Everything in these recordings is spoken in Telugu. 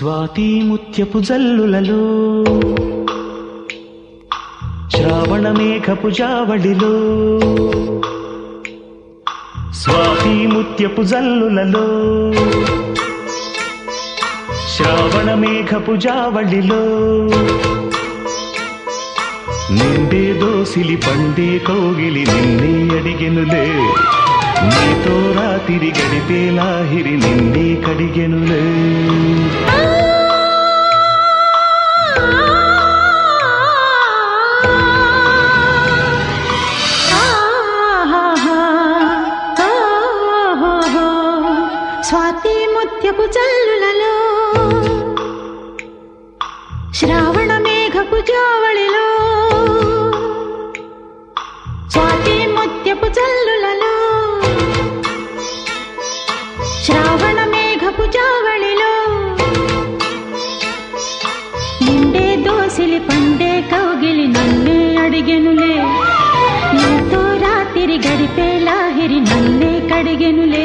స్వాతి ముత్యపు జల్లులలో శ్రావణ మేఘపు జావళిలో స్వాతి ముత్యపు జల్లులలో శ్రావణ మేఘపు జావళిలో నిండే దోసిలి పండే కౌగిలి నిన్నే అడిగెనులే నీతో రాతిరి గడిపే లాహిరి నిన్నే కడిగెనులే స్వాతి ముత్యపు చల్లులలో శ్రావణ మేఘపు జావళిలో స్వాతి ముత్యపు చల్లులలో శ్రావణ మేఘపు జావళిలో నిండే దోసిలి పండే కౌగిలి నన్నే అడిగెనులే నీతో రాత్రి గడిపే లాహిరి నన్నే కడిగెనులే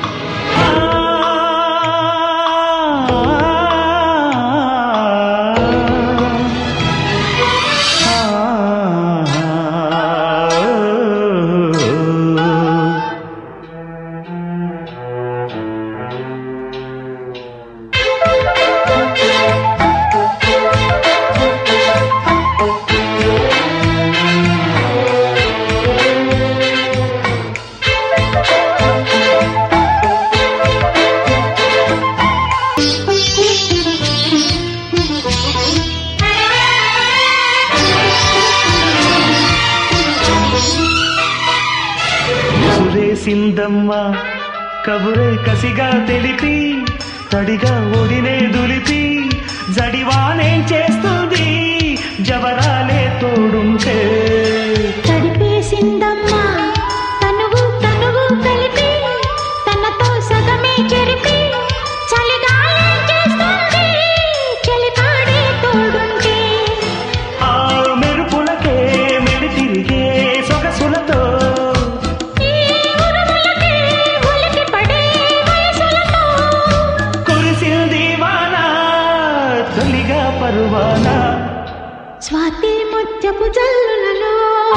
ముసురేసిందమ్మ కబురే కసిగా తెలిపి తడిగా ఒడినే దులిపి జడివానేం చేస్తుంది జవరాలే తోడుంటే తడిపేసిందమ్మా తనువు తనువు కలిపి తనతో సగమే చెరిపి చలిగాలి చేస్తుంది చలిపాడే తోడుంటే ఆ మెరుపులకే మెలి తిరిగే సొగసులతో ఈ ఉరుములకే ఉలికి పడే వయసులతో కురిసింది వాన తొలిగా పరువాన స్వాతి ముత్యపు జల్లులలో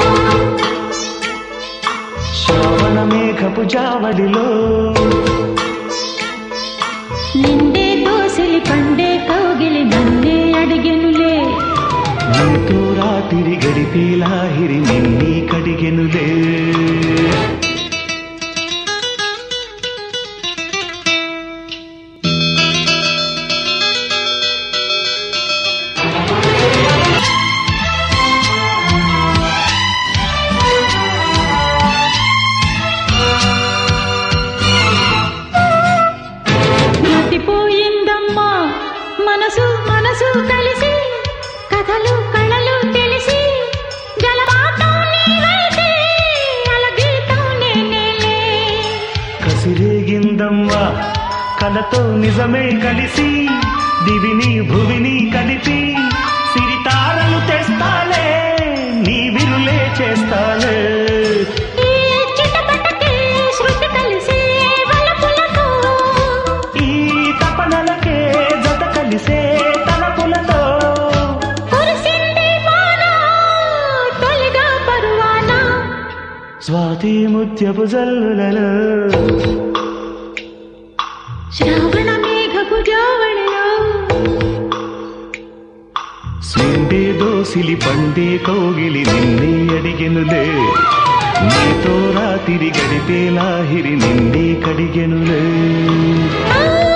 శ్రావణ మేఘపు జావడిలో నిండే దోసిలి పండే కౌగిలి నన్నే అడిగెనులే నీతో రాత్రి గడిపే లాహిరి నిన్నీ కడిగెనులే మతిపోయిందమ్మా మనసు మనసు కలిసి కథలు కళలు తెలిసి జలపాతం నీవైతే అలగీతం నేనేలే కసిరేగిందమ్మా కలతో నిజమే కలిసి దివిని భువిని కలిపి సిరితారలు తెస్తాలే నీ విరులే చేస్తాలే ఈ చిటపటకే శృతి కలిసి వలపులతో ఈ తపనలకే జత కలిసే తలపులతో కురిసింది వాన తొలిగా పరువానా స్వాతి ముత్యపు జల్లులలో శ్రావణ మేఘపు జావళిలో స్విండే దోసిలి పండే కౌగిలి నిన్నే అడిగెనులే నీతో రాతిరి గడిపే లాహిరి నిన్నే కడిగెనులే ఆ